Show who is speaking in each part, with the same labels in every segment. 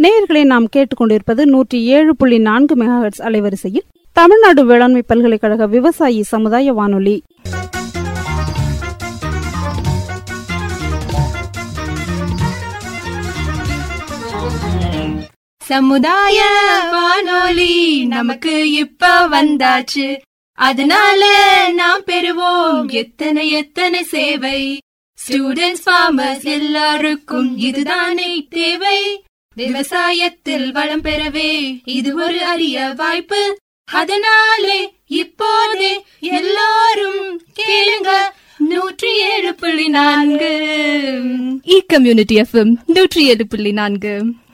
Speaker 1: நேயர்களை நாம் கேட்டுக்கொண்டிருப்பது நூற்றி ஏழு புள்ளி நான்கு மெகாஹெட்ஸ் அலைவரிசையில் தமிழ்நாடு வேளாண்மை பல்கலைக்கழக விவசாயி சமுதாய வானொலி
Speaker 2: சமுதாய வானொலி நமக்கு இப்ப வந்தாச்சு அதனால நாம் பெறுவோம் எத்தனை எத்தனை சேவை ஸ்டூடெண்ட்ஸ் ஃபார்மர்ஸ் எல்லாருக்கும் இதுதானே தேவை விவசாயத்தில் வளம் பெறவே இது ஒரு அரிய வாய்ப்பு அதனாலே இப்போதே எல்லாரும் கேளுங்க நூற்றி ஏழு புள்ளி நான்கு இ கம்யூனிட்டி எஃப்எம் நூற்றி ஏழு புள்ளி நான்கு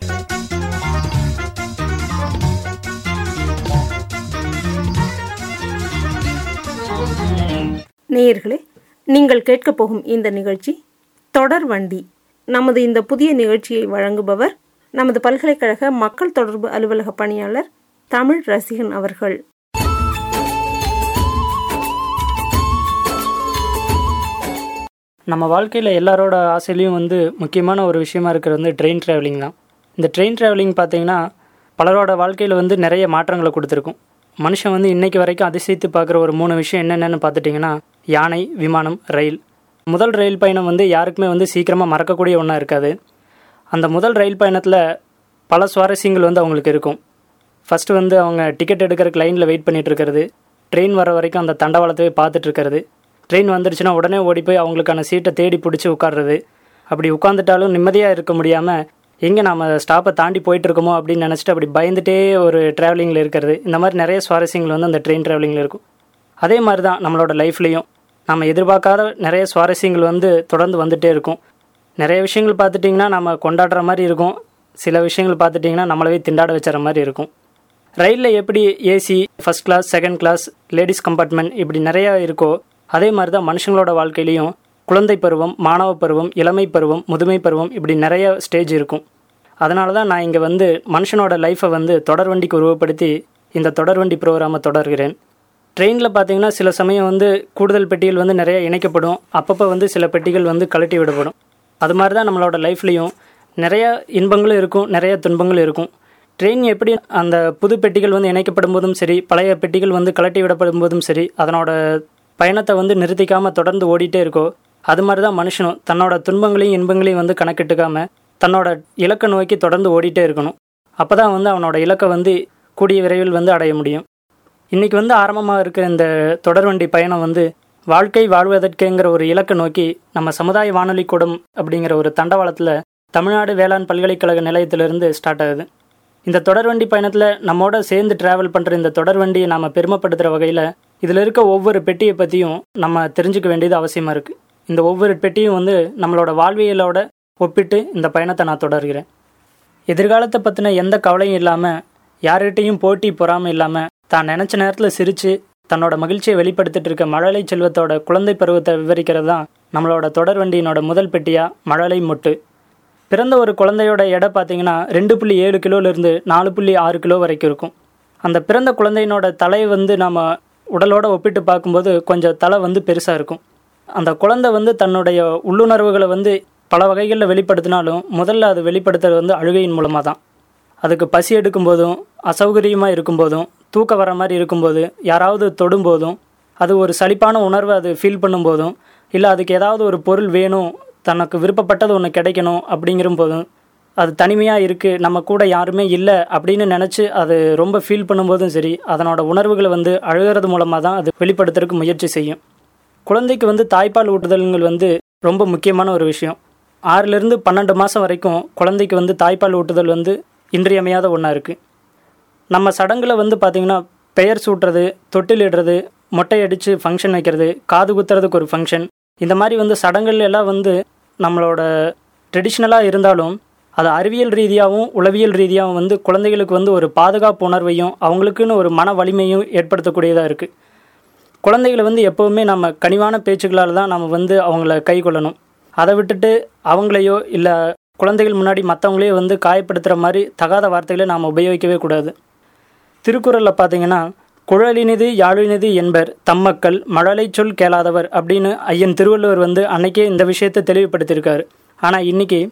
Speaker 3: நேயர்களே நீங்கள் கேட்கப் போகும் இந்த நிகழ்ச்சி தொடர் வண்டி நமது இந்த புதிய நிகழ்ச்சியை வழங்குபவர் நமது பல்கலைக்கழக மக்கள் தொடர்பு அலுவலக பணியாளர் தமிழ் ரசிகன் அவர்கள்
Speaker 4: நம்ம வாழ்க்கையில் எல்லாரோட ஆசையிலையும் வந்து முக்கியமான ஒரு விஷயமா இருக்கிறது வந்து ட்ரெயின் ட்ராவலிங் தான் இந்த ட்ரெயின் ட்ராவலிங் பார்த்தீங்கன்னா பலரோட வாழ்க்கையில் வந்து நிறைய மாற்றங்களை கொடுத்துருக்கும் மனுஷன் வந்து இன்னைக்கு வரைக்கும் அதிசயித்து பார்க்குற ஒரு மூணு விஷயம் என்னென்னு பார்த்துட்டிங்கன்னா யானை விமானம் ரயில் முதல் ரயில் பயணம் வந்து யாருக்குமே வந்து சீக்கிரமாக மறக்கக்கூடிய ஒன்றா இருக்காது அந்த முதல் ரயில் பயணத்தில் பல சுவாரஸ்யங்கள் வந்து அவங்களுக்கு இருக்கும் ஃபஸ்ட்டு வந்து அவங்க டிக்கெட் எடுக்கிறதுக்கு லைனில் வெயிட் பண்ணிட்டு இருக்கிறது ட்ரெயின் வர வரைக்கும் அந்த தண்டவாளத்தை பார்த்துட்டு இருக்கிறது ட்ரெயின் வந்துருச்சுன்னா உடனே ஓடி போய் அவங்களுக்கான சீட்டை தேடி பிடிச்சி உட்கார்றது அப்படி உட்காந்துட்டாலும் நிம்மதியாக இருக்க முடியாமல் எங்கே நம்ம ஸ்டாப்பை தாண்டி போயிட்டு இருக்கோமோ அப்படின்னு நினச்சிட்டு அப்படி பயந்துட்டே ஒரு ட்ராவலிங்கில் இருக்கிறது இந்த மாதிரி நிறைய சுவாரஸ்யங்கள் வந்து அந்த ட்ரெயின் ட்ராவலிங்கில் இருக்கும் அதே மாதிரி தான் நம்மளோட லைஃப்லேயும் நம்ம எதிர்பார்க்காத நிறைய சுவாரஸ்யங்கள் வந்து தொடர்ந்து வந்துகிட்டே இருக்கும் நிறைய விஷயங்கள் பார்த்துட்டிங்கன்னா நம்ம கொண்டாடுற மாதிரி இருக்கும் சில விஷயங்கள் பார்த்துட்டிங்கன்னா நம்மளவே திண்டாட வச்சுற மாதிரி இருக்கும் ரயிலில் எப்படி AC first class second class ladies compartment இப்படி நிறையா இருக்கோ அதே மாதிரி தான் மனுஷங்களோட வாழ்க்கையிலையும் குழந்தை பருவம் மாணவ பருவம் இளமை பருவம் முதுமை பருவம் இப்படி நிறைய ஸ்டேஜ் இருக்கும் அதனால தான் நான் இங்கே வந்து மனுஷனோட லைஃப்பை வந்து தொடர்வண்டிக்கு உருவப்படுத்தி இந்த தொடர்வண்டி ப்ரோக்ராமை தொடர்கிறேன் ட்ரெயினில் பார்த்தீங்கன்னா சில சமயம் வந்து கூடுதல் பெட்டிகள் வந்து நிறைய இணைக்கப்படும் அப்பப்போ வந்து சில பெட்டிகள் வந்து கழட்டி விடப்படும் அது மாதிரி தான் நம்மளோட லைஃப்லேயும் நிறைய இன்பங்களும் இருக்கும் நிறைய துன்பங்களும் இருக்கும் ட்ரெயின் எப்படி அந்த புது பெட்டிகள் வந்து இணைக்கப்படும் போதும் சரி பழைய பெட்டிகள் வந்து கழட்டி விடப்படும் போதும் சரி அதனோட பயணத்தை வந்து நிறுத்திக்காமல் தொடர்ந்து ஓடிட்டே இருக்கோ அது மாதிரி தான் மனுஷனும் தன்னோட துன்பங்களையும் இன்பங்களையும் வந்து கணக்கிட்டுக்காம தன்னோட இலக்கை நோக்கி தொடர்ந்து ஓடிட்டே இருக்கணும் அப்போ தான் வந்து அவனோட இலக்கை வந்து கூடிய விரைவில் வந்து அடைய முடியும் இன்றைக்கி வந்து ஆரம்பமாக இருக்கிற இந்த தொடர்வண்டி பயணம் வந்து வாழ்க்கை வாழ்வதற்கேங்கிற ஒரு இலக்கை நோக்கி நம்ம சமுதாய வானொலி கூடம் அப்படிங்கிற ஒரு தண்டவாளத்தில் தமிழ்நாடு வேளாண் பல்கலைக்கழக நிலையத்திலிருந்து ஸ்டார்ட் ஆகுது இந்த தொடர்வண்டி பயணத்தில் நம்மோட சேர்ந்து ட்ராவல் பண்ணுற இந்த தொடர்வண்டியை நாம் பெருமைப்படுத்துகிற வகையில் இதில் இருக்க ஒவ்வொரு பெட்டியை பற்றியும் நம்ம தெரிஞ்சுக்க வேண்டியது அவசியமாக இருக்குது இந்த ஒவ்வொரு பெட்டியும் வந்து நம்மளோட வாழ்வியலோட ஒப்பிட்டு இந்த பயணத்தை நான் தொடர்கிறேன் எதிர்காலத்தை பற்றின எந்த கவலையும் இல்லாமல் யார்கிட்டையும் போட்டி பொறாமல் இல்லாமல் தான் நினச்ச நேரத்தில் சிரித்து தன்னோட மகிழ்ச்சியை வெளிப்படுத்திட்டு இருக்க மழலை செல்வத்தோட குழந்தை பருவத்தை விவரிக்கிறது தான் நம்மளோட தொடர்வண்டியினோட முதல் பெட்டியாக மழலை மொட்டு பிறந்த ஒரு குழந்தையோட எடை பார்த்தீங்கன்னா ரெண்டு புள்ளி ஏழு கிலோலேருந்து நாலு புள்ளி ஆறு கிலோ வரைக்கும் இருக்கும் அந்த பிறந்த குழந்தையினோட தலை வந்து நம்ம உடலோட ஒப்பிட்டு பார்க்கும்போது கொஞ்சம் தலை வந்து பெருசாக இருக்கும் அந்த குழந்தை வந்து தன்னுடைய உள்ளுணர்வுகளை வந்து பல வகைகளில் வெளிப்படுத்தினாலும் முதல்ல அது வெளிப்படுத்துறது வந்து அழுகையின் மூலமாக தான் அதுக்கு பசி எடுக்கும்போதும் அசௌகரியமாக இருக்கும்போதும் தூக்கம் வர மாதிரி இருக்கும்போது யாராவது தொடும்போதும் அது ஒரு சலிப்பான உணர்வை அது ஃபீல் பண்ணும்போதும் இல்லை அதுக்கு ஏதாவது ஒரு பொருள் வேணும் தனக்கு விருப்பப்பட்டது ஒன்று கிடைக்கணும் அப்படிங்கிற போதும் அது தனிமையாக இருக்குது நம்ம கூட யாருமே இல்லை அப்படின்னு நினச்சி அது ரொம்ப ஃபீல் பண்ணும்போதும் சரி அதனோட உணர்வுகளை வந்து அழுகிறது மூலமாக தான் அது வெளிப்படுத்துறதுக்கு முயற்சி செய்யும் குழந்தைக்கு வந்து தாய்ப்பால் ஊட்டுதல்கள் வந்து ரொம்ப முக்கியமான ஒரு விஷயம் ஆறிலிருந்து பன்னெண்டு மாதம் வரைக்கும் குழந்தைக்கு வந்து தாய்ப்பால் ஊட்டுதல் வந்து இன்றியமையாத ஒன்றா இருக்குது நம்ம சடங்கில் வந்து பார்த்திங்கன்னா பெயர் சூட்டுறது தொட்டிலிடுறது மொட்டை அடித்து ஃபங்க்ஷன் வைக்கிறது காது குத்துறதுக்கு ஒரு ஃபங்க்ஷன் இந்த மாதிரி வந்து சடங்குகள் எல்லாம் வந்து நம்மளோட ட்ரெடிஷ்னலாக இருந்தாலும் அது அறிவியல் ரீதியாகவும் உளவியல் ரீதியாகவும் வந்து குழந்தைகளுக்கு வந்து ஒரு பாதுகாப்பு உணர்வையும் அவங்களுக்குன்னு ஒரு மன வலிமையும் ஏற்படுத்தக்கூடியதாக இருக்குது குழந்தைகளை வந்து எப்போவுமே நம்ம கனிவான பேச்சுக்களால் தான் நம்ம வந்து அவங்கள கை கொள்ளணும் அதை விட்டுட்டு அவங்களையோ இல்லை குழந்தைகள் முன்னாடி மற்றவங்களையோ வந்து காயப்படுத்துகிற மாதிரி தகாத வார்த்தைகளை நாம் உபயோகிக்கவே கூடாது திருக்குறளில் பார்த்தீங்கன்னா குழலினிது யாழினிது என்பர் தம்மக்கள் மழலை சொல் கேளாதவர் அப்படின்னு ஐயன் திருவள்ளுவர் வந்து அன்னைக்கே இந்த விஷயத்தை தெளிவுபடுத்தியிருக்காரு ஆனால் இன்னைக்கு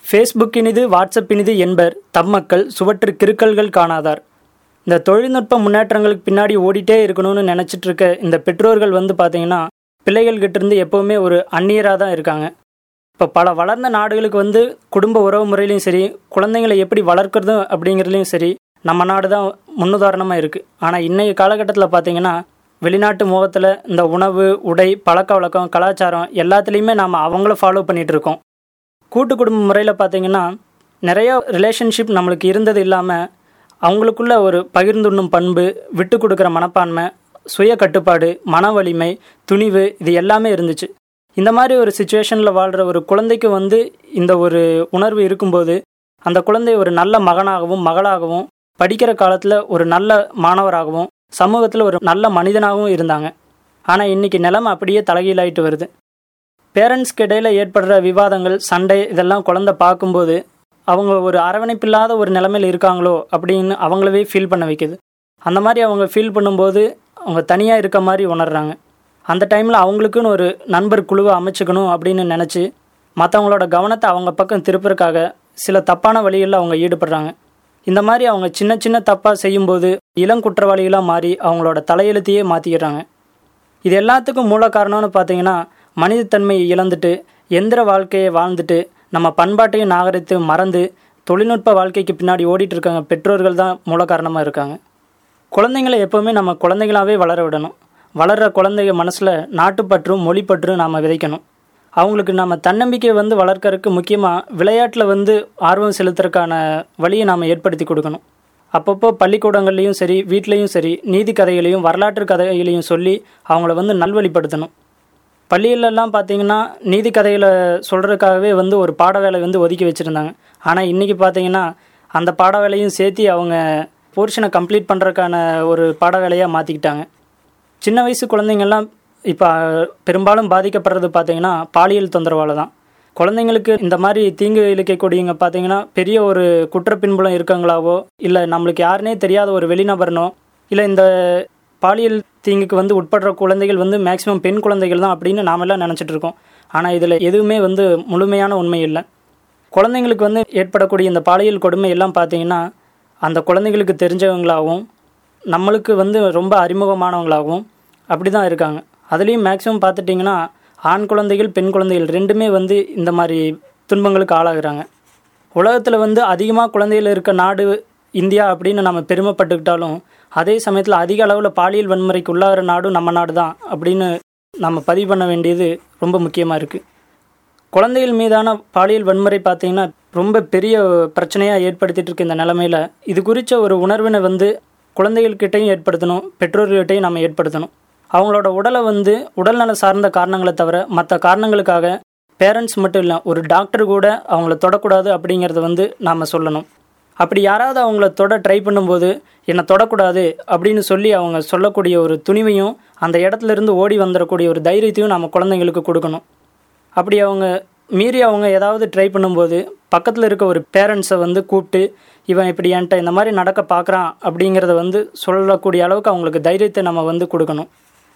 Speaker 4: ஃபேஸ்புக்கினிது வாட்ஸ்அப்பினிது என்பர் தம்மக்கள் சுவற்று கிறுக்கல்கள் காணாதார் இந்த தொழில்நுட்ப முன்னேற்றங்களுக்கு பின்னாடி ஓடிட்டே இருக்கணும்னு நினச்சிட்டு இருக்க இந்த பெற்றோர்கள் வந்து பார்த்தீங்கன்னா பிள்ளைகள்கிட்ட இருந்து எப்போவுமே ஒரு அந்நியராக தான் இருக்காங்க இப்போ பல வளர்ந்த நாடுகளுக்கு வந்து குடும்ப உறவு முறையிலையும் சரி குழந்தைங்களை எப்படி வளர்க்குறது அப்படிங்கிறதுலையும் சரி நம்ம நாடு தான் முன்னுதாரணமாக இருக்குது ஆனால் இன்றைய காலகட்டத்தில் பார்த்தீங்கன்னா வெளிநாட்டு முகத்தில் இந்த உணவு உடை பழக்க வழக்கம் கலாச்சாரம் எல்லாத்துலேயுமே நாம் அவங்கள ஃபாலோ பண்ணிகிட்டு இருக்கோம் கூட்டு குடும்ப முறையில் பார்த்தீங்கன்னா நிறைய ரிலேஷன்ஷிப் நம்மளுக்கு இருந்தது இல்லாமல் அவங்களுக்குள்ள ஒரு பகிர்ந்துண்ணும் பண்பு விட்டு கொடுக்குற மனப்பான்மை சுய கட்டுப்பாடு மன வலிமை துணிவு இது எல்லாமே இருந்துச்சு இந்த மாதிரி ஒரு சுச்சுவேஷனில் வாழ்கிற ஒரு குழந்தைக்கு வந்து இந்த ஒரு உணர்வு இருக்கும்போது அந்த குழந்தை ஒரு நல்ல மகனாகவும் மகளாகவும் படிக்கிற காலத்தில் ஒரு நல்ல மாணவராகவும் சமூகத்தில் ஒரு நல்ல மனிதனாகவும் இருந்தாங்க ஆனால் இன்றைக்கி நிலைமை அப்படியே தலைகீழாயிட்டு வருது பேரண்ட்ஸ்க்கு இடையில் ஏற்படுற விவாதங்கள் சண்டை இதெல்லாம் குழந்தை பார்க்கும்போது அவங்க ஒரு அரவணைப்பில்லாத ஒரு நிலைமையில் இருக்காங்களோ அப்படின்னு அவங்களவே ஃபீல் பண்ண வைக்குது அந்த மாதிரி அவங்க ஃபீல் பண்ணும்போது அவங்க தனியாக இருக்க மாதிரி உணர்றாங்க அந்த டைமில் அவங்களுக்குன்னு ஒரு நண்பர் குழுவை அமைச்சுக்கணும் அப்படின்னு நினச்சி மற்றவங்களோட கவனத்தை அவங்க பக்கம் திருப்புறக்காக சில தப்பான வழிகளில் அவங்க ஈடுபடுறாங்க இந்த மாதிரி அவங்க சின்ன சின்ன தப்பாக செய்யும்போது இளம் குற்றவாளிகளாக மாறி அவங்களோட தலையெழுத்தையே மாற்றிக்கிறாங்க இது எல்லாத்துக்கும் மூல காரணம்னு பார்த்தீங்கன்னா மனிதத்தன்மையை இழந்துட்டு எந்திர வாழ்க்கையை வாழ்ந்துட்டு நம்ம பண்பாட்டையும் நாகரிகத்தை மறந்து தொழில்நுட்ப வாழ்க்கைக்கு பின்னாடி ஓடிட்டு இருக்காங்க பெற்றோர்கள் தான் மூல காரணமாக இருக்காங்க குழந்தைங்களை எப்போவுமே நம்ம குழந்தைங்களாவே வளர விடணும் வளர்கிற குழந்தைங்க மனசில் நாட்டுப்பற்றும் மொழிப்பற்றும் நாம் விதைக்கணும் அவங்களுக்கு நம்ம தன்னம்பிக்கையை வந்து வளர்க்கறதுக்கு முக்கியமாக விளையாட்டில் வந்து ஆர்வம் செலுத்துறதுக்கான வழியை நாம் ஏற்படுத்தி கொடுக்கணும் அப்பப்போ பள்ளிக்கூடங்கள்லேயும் சரி வீட்லேயும் சரி நீதி கதைகளையும் வரலாற்று கதைகளையும் சொல்லி அவங்கள வந்து நல்வழிப்படுத்தணும் பள்ளியிலெல்லாம் பார்த்தீங்கன்னா நீதி கதைகளை சொல்கிறதுக்காகவே வந்து ஒரு பாட வேலை வந்து ஒதுக்கி வச்சுருந்தாங்க ஆனால் இன்றைக்கி பார்த்தீங்கன்னா அந்த பாட வேலையும் சேர்த்து அவங்க போர்ஷனை கம்ப்ளீட் பண்ணுறதுக்கான ஒரு பாட வேலையாக மாற்றிக்கிட்டாங்க சின்ன வயசு குழந்தைங்கள்லாம் இப்போ பெரும்பாலும் பாதிக்கப்படுறது பார்த்தீங்கன்னா பாலியல் தொந்தரவால் தான் குழந்தைங்களுக்கு இந்த மாதிரி தீங்கு இழைக்கக்கூடியவங்க பார்த்தீங்கன்னா பெரிய ஒரு குற்ற பின்புலம் இருக்காங்களாவோ இல்லை நம்மளுக்கு யாருனே தெரியாத ஒரு வெளிநபர்னோ இல்லை இந்த பாலியல் தீங்குக்கு வந்து உட்படுற குழந்தைகள் வந்து மேக்ஸிமம் பெண் குழந்தைகள் தான் அப்படின்னு நாமெல்லாம் நினச்சிட்டு இருக்கோம் ஆனால் இதில் எதுவுமே வந்து முழுமையான உண்மை இல்லை குழந்தைங்களுக்கு வந்து ஏற்படக்கூடிய இந்த பாலியல் கொடுமை எல்லாம் பார்த்தீங்கன்னா அந்த குழந்தைங்களுக்கு தெரிஞ்சவங்களாகவும் நம்மளுக்கு வந்து ரொம்ப அறிமுகமானவங்களாகவும் அப்படி தான் இருக்காங்க அதுலேயும் மேக்ஸிமம் பார்த்துட்டிங்கன்னா ஆண் குழந்தைகள் பெண் குழந்தைகள் ரெண்டுமே வந்து இந்த மாதிரி துன்பங்களுக்கு ஆளாகிறாங்க உலகத்தில் வந்து அதிகமாக குழந்தைகள் இருக்க நாடு இந்தியா அப்படின்னு நம்ம பெருமைப்பட்டுக்கிட்டாலும் அதே சமயத்தில் அதிக அளவில் பாலியல் வன்முறைக்கு உள்ளாகிற நாடும் நம்ம நாடு தான் அப்படின்னு நம்ம பதிவு பண்ண வேண்டியது ரொம்ப முக்கியமாக இருக்குது குழந்தைகள் மீதான பாலியல் வன்முறை பார்த்தீங்கன்னா ரொம்ப பெரிய பிரச்சனையாக ஏற்படுத்திட்டு இருக்க இந்த நிலமையில இது குறித்த ஒரு உணர்வினை வந்து குழந்தைகள்கிட்டையும் ஏற்படுத்தணும் பெற்றோர்கள்கிட்டையும் நம்ம ஏற்படுத்தணும் அவங்களோட உடலை வந்து உடல்நல சார்ந்த காரணங்களை தவிர மற்ற காரணங்களுக்காக பேரண்ட்ஸ் மட்டும் இல்லை ஒரு டாக்டர் கூட அவங்கள தொடக்கூடாது அப்படிங்கிறத வந்து நாம் சொல்லணும் அப்படி யாராவது அவங்கள தொட ட்ரை பண்ணும்போது என்னை தொடக்கூடாது அப்படின்னு சொல்லி அவங்க சொல்லக்கூடிய ஒரு துணிவையும் அந்த இடத்துல இருந்து ஓடி வந்துடக்கூடிய ஒரு தைரியத்தையும் நம்ம குழந்தைங்களுக்கு கொடுக்கணும் அப்படி அவங்க மீறி அவங்க ஏதாவது ட்ரை பண்ணும்போது பக்கத்தில் இருக்க ஒரு பேரண்ட்ஸை வந்து கூப்பிட்டு இவன் இப்படி என்கிட்ட இந்த மாதிரி நடக்க பார்க்குறான் அப்படிங்கிறத வந்து சொல்லக்கூடிய அளவுக்கு அவங்களுக்கு தைரியத்தை நம்ம வந்து கொடுக்கணும்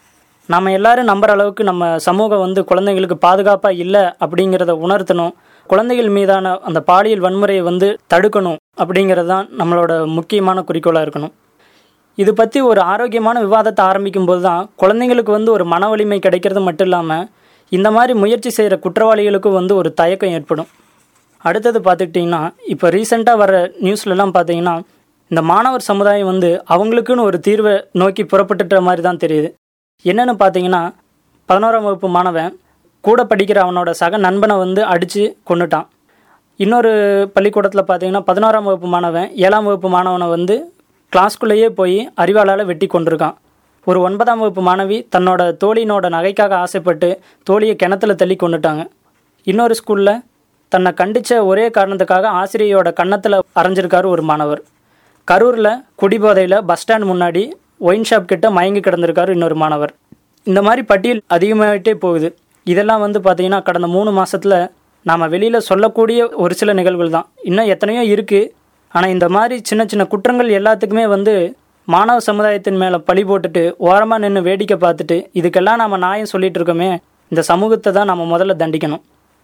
Speaker 4: நம்ம எல்லாரும் நம்புற அளவுக்கு நம்ம சமூகம் வந்து குழந்தைங்களுக்கு பாதுகாப்பாக இல்லை அப்படிங்கிறத உணர்த்தணும் குழந்தைகள் மீதான அந்த பாலியல் வன்முறையை வந்து தடுக்கணும் அப்படிங்கிறது தான் நம்மளோட முக்கியமான குறிக்கோளாக இருக்கணும் இது பற்றி ஒரு ஆரோக்கியமான விவாதத்தை ஆரம்பிக்கும் போது தான் குழந்தைங்களுக்கு வந்து ஒரு மன வலிமை கிடைக்கிறது மட்டும் இல்லாமல் இந்த மாதிரி முயற்சி செய்கிற குற்றவாளிகளுக்கும் வந்து ஒரு தயக்கம் ஏற்படும் அடுத்தது பார்த்துக்கிட்டிங்கன்னா இப்போ ரீசெண்டாக வர நியூஸ்லலாம் பார்த்தீங்கன்னா இந்த மாணவர் சமுதாயம் வந்து அவங்களுக்குன்னு ஒரு தீர்வை நோக்கி புறப்பட்டுட்ட மாதிரி தான் தெரியுது என்னென்னு பார்த்தீங்கன்னா பதினோராம் வகுப்பு மாணவன் கூட படிக்கிற அவனோட சக நண்பனை வந்து அடித்து கொண்டுட்டான் இன்னொரு பள்ளிக்கூடத்தில் பார்த்தீங்கன்னா பதினோராம் வகுப்பு மாணவன் ஏழாம் வகுப்பு மாணவனை வந்து கிளாஸ்குள்ளேயே போய் அறிவாளால் வெட்டி கொண்டிருக்கான் ஒரு ஒன்பதாம் வகுப்பு மாணவி தன்னோட தோழியினோட நகைக்காக ஆசைப்பட்டு தோழியை கிணத்துல தள்ளி கொண்டுட்டாங்க இன்னொரு ஸ்கூலில் தன்னை கண்டித்த ஒரே காரணத்துக்காக ஆசிரியரோட கன்னத்தில் அரைஞ்சிருக்காரு ஒரு மாணவர் கரூரில் குடிபோதையில் பஸ் ஸ்டாண்ட் முன்னாடி ஒயின் ஷாப் கிட்ட மயங்கி கிடந்திருக்காரு இன்னொரு மாணவர் இந்த மாதிரி பட்டியல் அதிகமாகிட்டே போகுது இதெல்லாம் வந்து பார்த்திங்கன்னா கடந்த மூணு மாதத்தில் நாம் வெளியில் சொல்லக்கூடிய ஒரு சில நிகழ்வுகள் தான் இன்னும் எத்தனையோ இருக்குது ஆனால் இந்த மாதிரி சின்ன சின்ன குற்றங்கள் எல்லாத்துக்குமே வந்து மாணவ சமுதாயத்தின் மேலே பழி போட்டுட்டு ஓரமாக நின்று வேடிக்கை பார்த்துட்டு இதுக்கெல்லாம் நம்ம நியாயம் சொல்லிட்டு இருக்கோமே இந்த சமூகத்தை தான் நம்ம முதல்ல தண்டிக்கணும்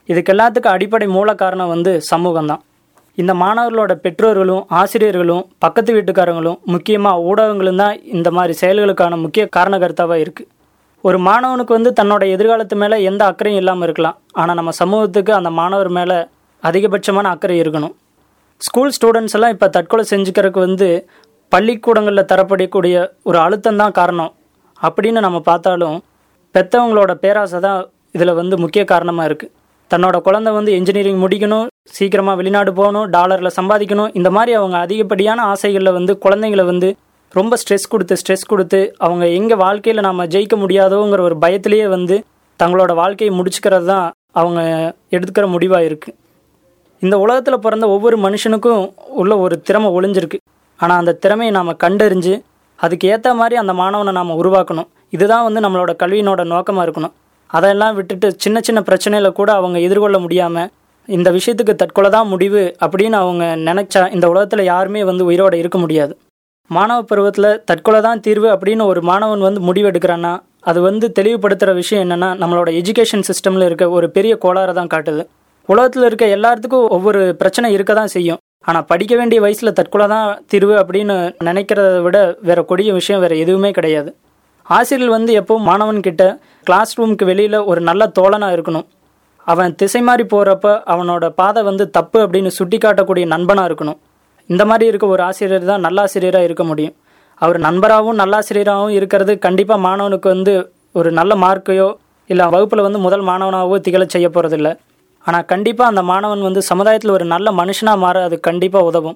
Speaker 4: இதுக்கு எல்லாத்துக்கும் அடிப்படை மூல காரணம் வந்து சமூகம் தான் இந்த மாணவர்களோட பெற்றோர்களும் ஆசிரியர்களும் பக்கத்து வீட்டுக்காரங்களும் முக்கியமாக ஊடகங்களும் தான் இந்த மாதிரி செயல்களுக்கான முக்கிய காரணகர்த்தாவாக இருக்குது ஒரு மாணவனுக்கு வந்து தன்னோட எதிர்காலத்து மேலே எந்த அக்கறையும் இல்லாமல் இருக்கலாம் ஆனால் நம்ம சமூகத்துக்கு அந்த மாணவர் மேலே அதிகபட்சமான அக்கறை இருக்கணும் ஸ்கூல் ஸ்டூடெண்ட்ஸ் எல்லாம் இப்போ தற்கொலை செஞ்சுக்கிறதுக்கு வந்து பள்ளிக்கூடங்களில் தரப்படக்கூடிய ஒரு அழுத்தம் தான் காரணம் அப்படின்னு நம்ம பார்த்தாலும் பெற்றவங்களோட பேராசை தான் இதில் வந்து முக்கிய காரணமாக இருக்குது தன்னோட குழந்தை வந்து இன்ஜினியரிங் முடிக்கணும் சீக்கிரமாக வெளிநாடு போகணும் டாலரில் சம்பாதிக்கணும் இந்த மாதிரி அவங்க அதிகப்படியான ஆசைகளில் வந்து குழந்தைங்களை வந்து ரொம்ப ஸ்ட்ரெஸ் கொடுத்து ஸ்ட்ரெஸ் கொடுத்து அவங்க எங்கே வாழ்க்கையில் நாம் ஜெயிக்க முடியாதோங்கிற ஒரு பயத்திலேயே வந்து தங்களோட வாழ்க்கையை முடிச்சுக்கிறது தான் அவங்க எடுத்துக்கிற முடிவாக இருக்குது இந்த உலகத்தில் பிறந்த ஒவ்வொரு மனுஷனுக்கும் உள்ள ஒரு திறமை ஒளிஞ்சிருக்கு ஆனால் அந்த திறமையை நாம் கண்டறிஞ்சு அதுக்கு ஏற்ற மாதிரி அந்த மாணவனை நாம் உருவாக்கணும் இதுதான் வந்து நம்மளோட கல்வியினோட நோக்கமாக இருக்கணும் அதெல்லாம் விட்டுட்டு சின்ன சின்ன பிரச்சனையில கூட அவங்க எதிர்கொள்ள முடியாமல் இந்த விஷயத்துக்கு தற்கொலை தான் முடிவு அப்படின்னு அவங்க நினைச்சா இந்த உலகத்தில் யாருமே வந்து உயிரோட இருக்க முடியாது மாணவ பருவத்தில் தற்கொலை தான் தீர்வு அப்படின்னு ஒரு மாணவன் வந்து முடிவெடுக்கிறான்னா அது வந்து தெளிவுபடுத்துகிற விஷயம் என்னென்னா நம்மளோட எஜுகேஷன் சிஸ்டமில் இருக்க ஒரு பெரிய கோளாறை தான் காட்டுது உலகத்தில் இருக்க எல்லாத்துக்கும் ஒவ்வொரு பிரச்சனை இருக்க தான் செய்யும் ஆனால் படிக்க வேண்டிய வயசில் தற்கொலை தான் தீர்வு அப்படின்னு நினைக்கிறத விட வேற கொடிய விஷயம் வேற எதுவுமே கிடையாது ஆசிரியர் வந்து எப்பவும் மாணவன்கிட்ட கிளாஸ் ரூமுக்கு வெளியில் ஒரு நல்ல தோழனாக இருக்கணும் அவன் திசை மாறி போகிறப்ப அவனோட பாதை வந்து தப்பு அப்படின்னு சுட்டி காட்டக்கூடிய நண்பனாக இருக்கணும் இந்த மாதிரி இருக்க ஒரு ஆசிரியர் தான் நல்ல ஆசிரியராக இருக்க முடியும் அவர் நண்பராகவும் நல்லாசிரியராகவும் இருக்கிறது கண்டிப்பாக மாணவனுக்கு வந்து ஒரு நல்ல மார்க்கையோ இல்லை வகுப்பில் வந்து முதல் மாணவனாகவோ திகழ செய்ய போகிறதில்ல ஆனால் கண்டிப்பாக அந்த மாணவன் வந்து சமுதாயத்தில் ஒரு நல்ல மனுஷனாக மாற அது கண்டிப்பாக உதவும்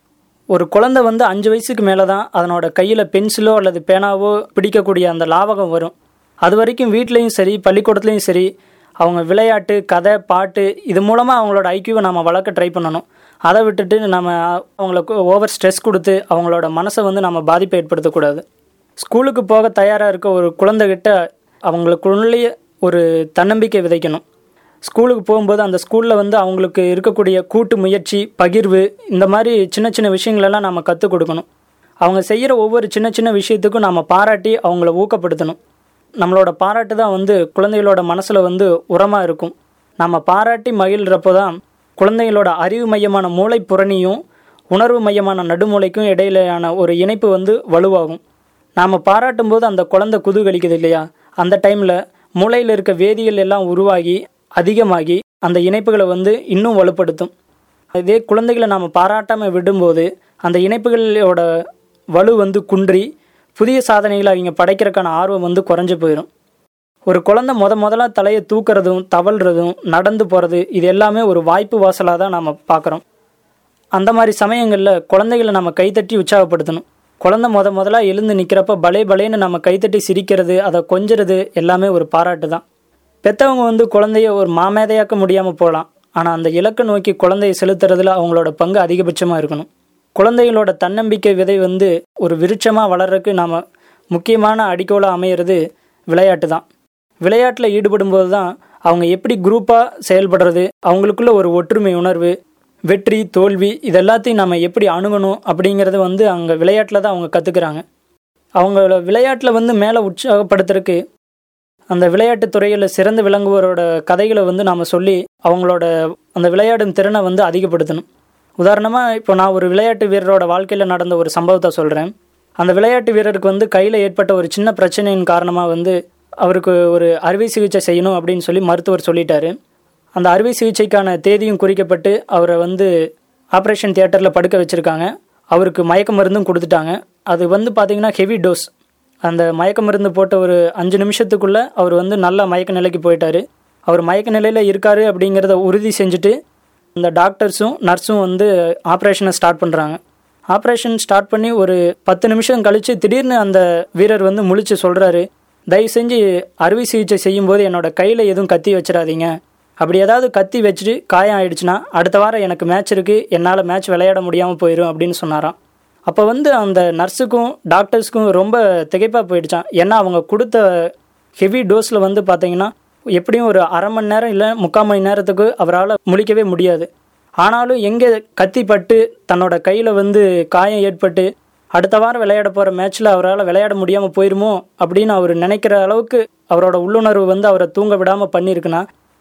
Speaker 4: ஒரு குழந்தை வந்து அஞ்சு வயசுக்கு மேலே தான் அதனோட கையில் பென்சிலோ அல்லது பேனாவோ பிடிக்கக்கூடிய அந்த லாவகம் வரும் அது வரைக்கும் வீட்லேயும் சரி பள்ளிக்கூடத்துலேயும் சரி அவங்க விளையாட்டு கதை பாட்டு இது மூலமாக அவங்களோட ஐக்கியூவை நம்ம வளர்க்க ட்ரை பண்ணணும் அதை விட்டுட்டு நம்ம அவங்களுக்கு ஓவர் ஸ்ட்ரெஸ் கொடுத்து அவங்களோட மனசை வந்து நம்ம பாதிப்பை ஏற்படுத்தக்கூடாது ஸ்கூலுக்கு போக தயாராக இருக்க ஒரு குழந்தைகிட்ட அவங்களுக்குள்ளேயே ஒரு தன்னம்பிக்கை விதைக்கணும் ஸ்கூலுக்கு போகும்போது அந்த ஸ்கூலில் வந்து அவங்களுக்கு இருக்கக்கூடிய கூட்டு முயற்சி பகிர்வு இந்த மாதிரி சின்ன சின்ன விஷயங்களெல்லாம் நம்ம கற்றுக் கொடுக்கணும் அவங்க செய்கிற ஒவ்வொரு சின்ன சின்ன விஷயத்துக்கும் நம்ம பாராட்டி அவங்கள ஊக்கப்படுத்தணும் நம்மளோட பாராட்டு தான் வந்து குழந்தைகளோட மனசில் வந்து உரமாக இருக்கும் நம்ம பாராட்டி மகிழ்கிறப்போ தான் குழந்தைகளோட அறிவு மையமான மூளை புறணியும் உணர்வு மையமான நடுமூளைக்கும் இடையிலான ஒரு இணைப்பு வந்து வலுவாகும் நாம் பாராட்டும் போது அந்த குழந்தை குதூகலிக்குது இல்லையா அந்த டைமில் மூளையில் இருக்க வேதியியல் எல்லாம் உருவாகி அதிகமாகி அந்த இணைப்புகளை வந்து இன்னும் வலுப்படுத்தும் இதே குழந்தைகளை நாம் பாராட்டாமல் விடும்போது அந்த இணைப்புகளோட வலு வந்து குன்றி புதிய சாதனைகளை அவங்க படைக்கிறதுக்கான ஆர்வம் வந்து குறைஞ்சு போயிடும் ஒரு குழந்தை முத முதல்ல தலையை தூக்குறதும் தவழ்றதும் நடந்து போகிறது இது எல்லாமே ஒரு வாய்ப்பு வாசலாக தான் நாம் பார்க்குறோம் அந்த மாதிரி சமயங்களில் குழந்தைகளை நம்ம கைத்தட்டி உற்சாகப்படுத்தணும் குழந்தை முத முதல்ல எழுந்து நிற்கிறப்ப பலே பலேன்னு நம்ம கைத்தட்டி சிரிக்கிறது அதை கொஞ்சிறது எல்லாமே ஒரு பாராட்டு தான் பெற்றவங்க வந்து குழந்தைய ஒரு மாமேதையாக்க முடியாமல் போகலாம் ஆனால் அந்த இலக்கை நோக்கி குழந்தையை செலுத்துறதுல அவங்களோட பங்கு அதிகபட்சமாக இருக்கணும் குழந்தைகளோட தன்னம்பிக்கை விதை வந்து ஒரு விருட்சமாக வளர்றதுக்கு நாம் முக்கியமான அடிக்கோலாக அமையிறது விளையாட்டு தான் விளையாட்டில் ஈடுபடும்போது தான் அவங்க எப்படி குரூப்பாக செயல்படுறது அவங்களுக்குள்ள ஒரு ஒற்றுமை உணர்வு வெற்றி தோல்வி இதெல்லாத்தையும் நம்ம எப்படி அணுகணும் அப்படிங்கிறத வந்து அங்கே விளையாட்டில் தான் அவங்க கற்றுக்குறாங்க அவங்களோட விளையாட்டில் வந்து மேலே உற்சாகப்படுத்துறதுக்கு அந்த விளையாட்டு துறையில் சிறந்து விளங்குவோரோட கதைகளை வந்து நாம் சொல்லி அவங்களோட அந்த விளையாடும் திறனை வந்து அதிகப்படுத்தணும் உதாரணமாக இப்போ நான் ஒரு விளையாட்டு வீரரோட வாழ்க்கையில் நடந்த ஒரு சம்பவத்தை சொல்கிறேன் அந்த விளையாட்டு வீரருக்கு வந்து கையில் ஏற்பட்ட ஒரு சின்ன பிரச்சனையின் காரணமாக வந்து அவருக்கு ஒரு அறுவை சிகிச்சை செய்யணும் அப்படின்னு சொல்லி மருத்துவர் சொல்லிட்டாரு அந்த அறுவை சிகிச்சைக்கான தேதியும் குறிக்கப்பட்டு அவரை வந்து ஆப்ரேஷன் தியேட்டரில் படுக்க வச்சுருக்காங்க அவருக்கு மயக்க மருந்தும் கொடுத்துட்டாங்க அது வந்து பார்த்திங்கன்னா ஹெவி டோஸ் அந்த மயக்க மருந்து போட்ட ஒரு அஞ்சு நிமிஷத்துக்குள்ளே அவர் வந்து நல்ல மயக்க நிலைக்கு போயிட்டார் அவர் மயக்க நிலையில் இருக்காரு அப்படிங்கிறத உறுதி செஞ்சுட்டு இந்த டாக்டர்ஸும் நர்ஸும் வந்து ஆப்ரேஷனை ஸ்டார்ட் பண்ணுறாங்க ஆப்ரேஷன் ஸ்டார்ட் பண்ணி ஒரு பத்து நிமிஷம் கழித்து திடீர்னு அந்த வீரர் வந்து முழிச்சு சொல்கிறாரு தயவு செஞ்சு அறுவை சிகிச்சை செய்யும்போது என்னோட கையில் எதுவும் கத்தி வச்சிடாதீங்க அப்படி ஏதாவது கத்தி வச்சுட்டு காயம் ஆயிடுச்சுன்னா அடுத்த வாரம் எனக்கு மேட்ச் இருக்குது என்னால் மேட்ச் விளையாட முடியாமல் போயிடும் அப்படின்னு சொன்னாராம் அப்போ வந்து அந்த நர்ஸுக்கும் டாக்டர்ஸுக்கும் ரொம்ப திகைப்பாக போயிடுச்சான் ஏன்னா அவங்க கொடுத்த ஹெவி டோஸில் வந்து பார்த்தீங்கன்னா எப்படியும் ஒரு அரை மணி நேரம் இல்லை முக்கால் மணி நேரத்துக்கு அவரால் முழிக்கவே முடியாது ஆனாலும் எங்கே கத்தி பட்டு தன்னோட கையில் வந்து காயம் ஏற்பட்டு அடுத்த வாரம் விளையாட போகிற மேட்ச்சில் அவரால் விளையாட முடியாமல் போயிருமோ அப்படின்னு அவர் நினைக்கிற அளவுக்கு அவரோட உள்ளுணர்வு வந்து அவரை தூங்க விடாமல் பண்ணியிருக்குன்னா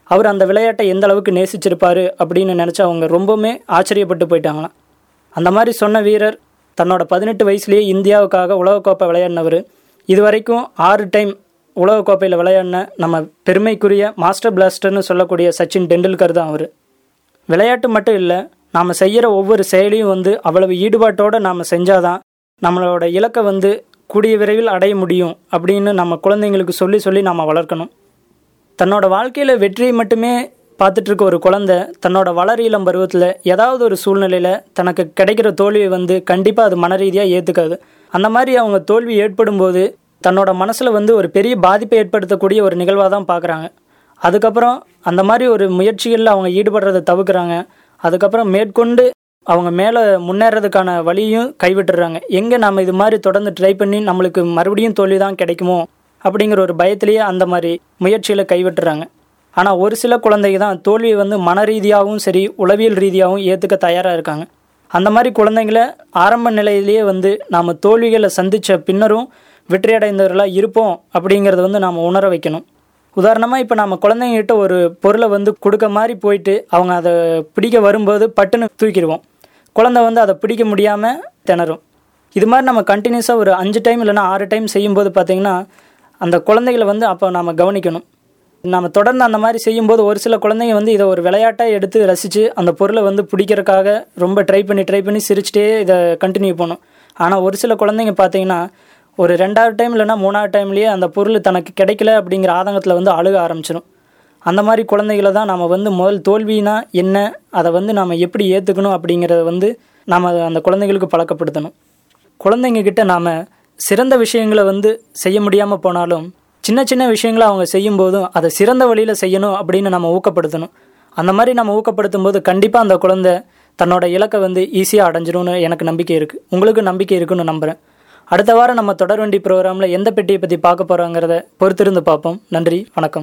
Speaker 4: அவர் அந்த விளையாட்டை எந்த அளவுக்கு நேசிச்சிருப்பாரு அப்படின்னு நினச்சி அவங்க ரொம்பவுமே ஆச்சரியப்பட்டு போயிட்டாங்களாம் அந்த மாதிரி சொன்ன வீரர் தன்னோட பதினெட்டு வயசுலேயே இந்தியாவுக்காக உலகக்கோப்பை விளையாடினவர் இது வரைக்கும் ஆறு டைம் உலகக்கோப்பையில் விளையாடின நம்ம பெருமைக்குரிய மாஸ்டர் பிளாஸ்டர்னு சொல்லக்கூடிய சச்சின் டெண்டுல்கர் தான் அவர் விளையாட்டு மட்டும் இல்லை நாம் செய்கிற ஒவ்வொரு செயலையும் வந்து அவ்வளவு ஈடுபாட்டோடு நாம் செஞ்சாதான் நம்மளோட இலக்கை வந்து கூடிய விரைவில் அடைய முடியும் அப்படின்னு நம்ம குழந்தைங்களுக்கு சொல்லி சொல்லி நாம் வளர்க்கணும் தன்னோட வாழ்க்கையில் வெற்றியை மட்டுமே பார்த்துட்டு இருக்க ஒரு குழந்தை தன்னோட வளர் இளம் பருவத்தில் ஏதாவது ஒரு சூழ்நிலையில் தனக்கு கிடைக்கிற தோல்வியை வந்து கண்டிப்பாக அது மன ரீதியாக ஏற்றுக்காது அந்த மாதிரி அவங்க தோல்வி ஏற்படும் போது தன்னோட மனசில் வந்து ஒரு பெரிய பாதிப்பை ஏற்படுத்தக்கூடிய ஒரு நிகழ்வாக தான் பார்க்குறாங்க அதுக்கப்புறம் அந்த மாதிரி ஒரு முயற்சிகளில் அவங்க ஈடுபடுறதை தவிர்க்குறாங்க அதுக்கப்புறம் மேற்கொண்டு அவங்க மேலே முன்னேறதுக்கான வழியும் கைவிட்டுறாங்க எங்கே நம்ம இது மாதிரி தொடர்ந்து ட்ரை பண்ணி நம்மளுக்கு மறுபடியும் தோல்வி தான் கிடைக்குமோ அப்படிங்கிற ஒரு பயத்திலேயே அந்த மாதிரி முயற்சிகளை கைவிட்டுறாங்க ஆனால் ஒரு சில குழந்தைங்க தான் தோல்வியை வந்து மன ரீதியாகவும் சரி உளவியல் ரீதியாகவும் ஏற்றுக்க தயாராக இருக்காங்க அந்த மாதிரி குழந்தைங்கள ஆரம்ப நிலையிலேயே வந்து நாம் தோல்விகளை சந்தித்த பின்னரும் வெற்றியடைந்தவர்களாக இருப்போம் அப்படிங்கிறத வந்து நாம் உணர வைக்கணும் உதாரணமாக இப்போ நம்ம குழந்தைங்ககிட்ட ஒரு பொருளை வந்து கொடுக்க மாதிரி போயிட்டு அவங்க அதை பிடிக்க வரும்போது பட்டுன்னு தூக்கிடுவோம் குழந்தை வந்து அதை பிடிக்க முடியாமல் திணறும் இது மாதிரி நம்ம கண்டினியூஸாக ஒரு அஞ்சு டைம் இல்லைன்னா ஆறு டைம் செய்யும்போது பார்த்திங்கன்னா அந்த குழந்தைகளை வந்து அப்போ நம்ம கவனிக்கணும் நம்ம தொடர்ந்து அந்த மாதிரி செய்யும்போது ஒரு சில குழந்தைங்க வந்து இதை ஒரு விளையாட்டாக எடுத்து ரசித்து அந்த பொருளை வந்து பிடிக்கிறதுக்காக ரொம்ப ட்ரை பண்ணி ட்ரை பண்ணி சிரிச்சிட்டே இதை கண்டினியூ பண்ணும் ஆனால் ஒரு சில குழந்தைங்க பார்த்தீங்கன்னா ஒரு ரெண்டாவது டைம் இல்லைன்னா மூணாவது டைம்லேயே அந்த பொருள் தனக்கு கிடைக்கல அப்படிங்கிற ஆதங்கத்தில் வந்து அழுக ஆரம்பிச்சிடும் அந்த மாதிரி குழந்தைகளை தான் நம்ம வந்து முதல் தோல்வினா என்ன அதை வந்து நம்ம எப்படி ஏற்றுக்கணும் அப்படிங்கிறத வந்து நாம் அந்த குழந்தைங்களுக்கு பழக்கப்படுத்தணும் குழந்தைங்க கிட்ட நாம் சிறந்த விஷயங்களை வந்து செய்ய முடியாமல் போனாலும் சின்ன சின்ன விஷயங்களை அவங்க செய்யும்போதும் அதை சிறந்த வழியில் செய்யணும் அப்படின்னு நம்ம ஊக்கப்படுத்தணும் அந்த மாதிரி நம்ம ஊக்கப்படுத்தும் போது கண்டிப்பாக அந்த குழந்தை தன்னோட இலக்கை வந்து ஈஸியாக அடைஞ்சிரும்னு எனக்கு நம்பிக்கை இருக்குது உங்களுக்கு நம்பிக்கை இருக்குன்னு நம்புகிறேன் அடுத்த வாரம் நம்ம தொடர்வண்டி ப்ரோக்ராமில் எந்த பெட்டியை பற்றி பார்க்க போகிறோங்கிறத பொறுத்திருந்து பார்ப்போம் நன்றி வணக்கம்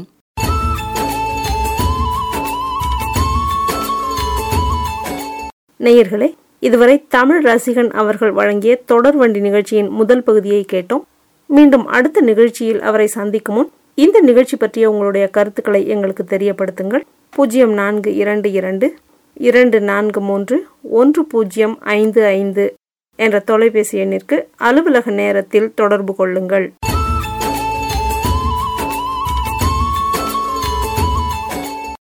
Speaker 3: நேயர்களே இதுவரை தமிழ் ரசிகன் அவர்கள் வழங்கிய தொடர் வண்டி நிகழ்ச்சியின் முதல் பகுதியை கேட்டோம் மீண்டும் அடுத்த நிகழ்ச்சியில் அவரை சந்திக்கும் முன் இந்த நிகழ்ச்சி பற்றிய உங்களுடைய கருத்துக்களை எங்களுக்கு தெரியப்படுத்துங்கள் பூஜ்ஜியம் நான்கு இரண்டு இரண்டு இரண்டு நான்கு மூன்று ஒன்று பூஜ்ஜியம் ஐந்து ஐந்து என்ற தொலைபேசி எண்ணிற்கு அலுவலக நேரத்தில் தொடர்பு கொள்ளுங்கள்